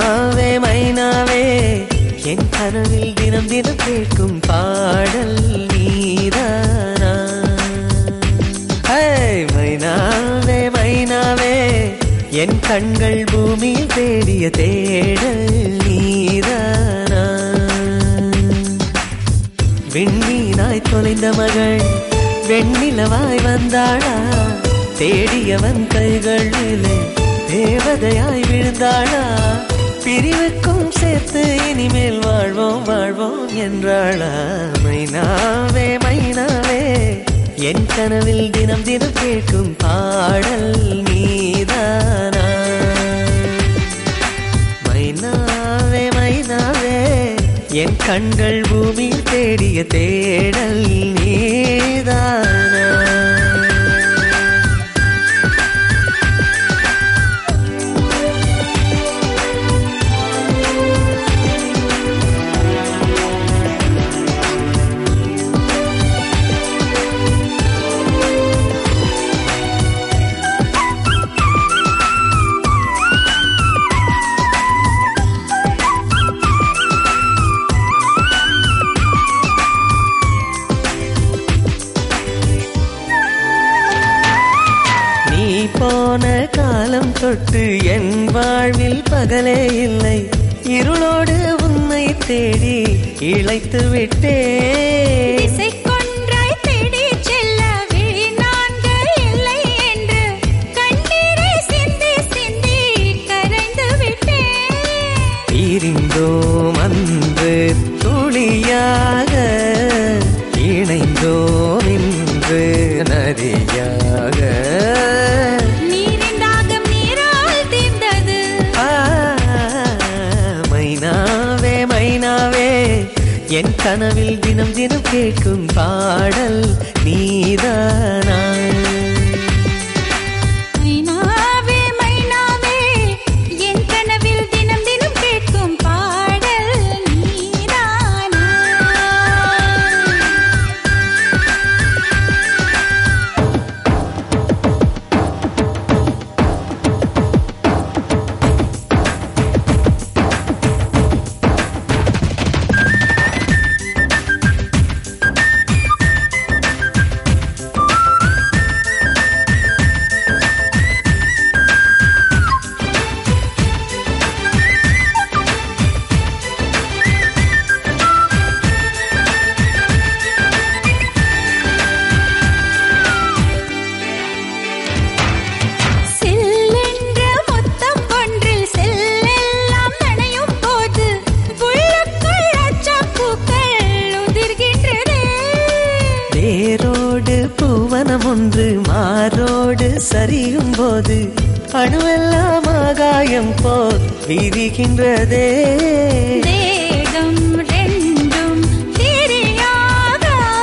மைனாவே மைனாவே என் கனவில் தினம் தினம் கேட்கும் பாடல் நீதானா ஹே, மைனாவே மைனாவே என் கண்கள் பூமியில் தேடிய தேடல் நீதானா விண்மீனாய் தொலைந்த மகள் வெண்ணிலவாய் வந்தாளா தேடியவன் கைகளிலே தேவதையாய் விழுந்தாளா பிரிவுக்கும் சேர்த்து இனிமேல் வாழ்வோம் வாழ்வோம் என்றாளா மைனாவே மைனாவே என் கனவில் தினம் தினம் கேட்கும் பாடல் நீதானா மைனாவே மைனாவே என் கண்கள் பூமியில் தேடிய தேடல் நீதானா நீ போன காலம் தொட்டு என் வாழ்வில் பகலே இல்லை இருளோடு உன்னை தேடி இழைத்து விட்டேன் திசை கொன்றாய் தேடிச் செல்ல விழி நான்கு இல்லை என்று கண்ணீரை சிந்தி சிந்தி கரைந்து விட்டேன் பிரிந்தோம் அன்று துளியாக இணைந்தோம் இன்று நதியாக நீரின் தாகம் நீரால் தீர்ந்தது ஆ, மைனாவே மைனாவே என் கனவில் தினம் தினம் கேட்கும் பாடல் நீதானா மைனாவே மைனாவே என் கனவில் தினம் தினம் கேட்கும் பாடல் நீதானா செல்லென்ற முத்தம் ஒன்றில் செல்லெல்லாம் நனையும் போது உள்ளுக்குள் அச்சப்பூக்கள் உதிர்கின்றதே வேரோடு பூவனம் ஒன்று மாரோடு சரியும் போது அணுவெல்லாம் ஆகாயம் போல் விரிகின்றதே தேகம் ரெண்டும் திரியாக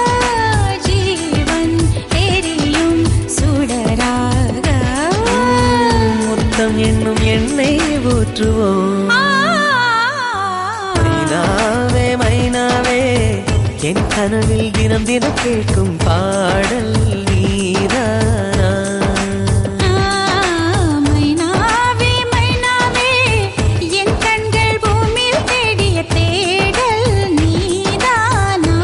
ஜீவன் எரியும் சுடராக முத்தம் என்னும் எண்ணெய் ஊற்றுவோம் ஆ. மைனாவே மைனாவே என் கனவில் தினம் தினம் கேட்கும் பாடல் நீதானா மைனாவே மைனாவே என் கண்கள் பூமியில் தேடிய தேடல் நீதானா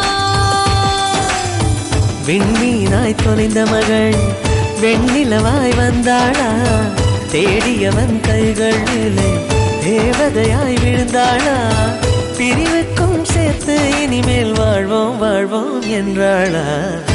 விண்மீனாய் தொலைந்த மகள் வெண்ணிலவாய் வந்தாளா தேடியவன் கைகளிலே தேவதையாய் விழுந்தாளா பிரிவுக்கும் சேர்த்து இனிமேல் வாழ்வோம் வாழ்வோம் என்றாளா